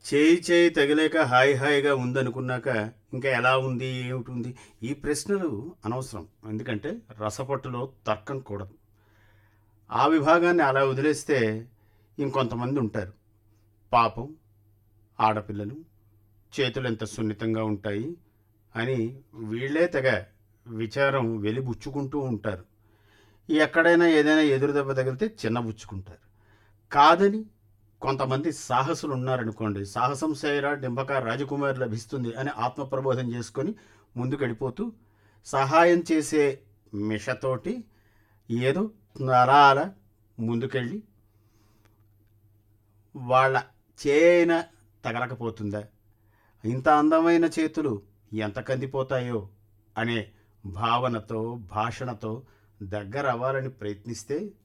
చేయి చేయి తగిలేక హాయి హాయిగా ఉందనుకున్నాక ఇంకా ఎలా ఉంది ఏమిటి ఈ ప్రశ్నలు అనవసరం ఎందుకంటే రసపట్టులో తర్కం కూడదు ఆ విభాగాన్ని అలా వదిలేస్తే ఇంకొంతమంది ఉంటారు పాపం ఆడపిల్లలు చేతులు ఎంత సున్నితంగా ఉంటాయి అని వీళ్ళే తెగ విచారం వెలిబుచ్చుకుంటూ ఉంటారు ఎక్కడైనా ఏదైనా ఎదురు దెబ్బ తగిలితే చిన్నబుచ్చుకుంటారు కాదని కొంతమంది సాహసులు ఉన్నారనుకోండి సాహసం చేయరా డింబక రాజకుమారి లభిస్తుంది అని ఆత్మప్రబోధం చేసుకొని ముందుకెళ్ళిపోతూ సహాయం చేసే మిషతోటి ఏదో అలా అలా ముందుకెళ్ళి వాళ్ళ చేయన తగలకపోతుందా ఇంత అందమైన చేతులు ఎంత కందిపోతాయో అనే భావనతో భాషణతో దగ్గర అవ్వాలని ప్రయత్నిస్తే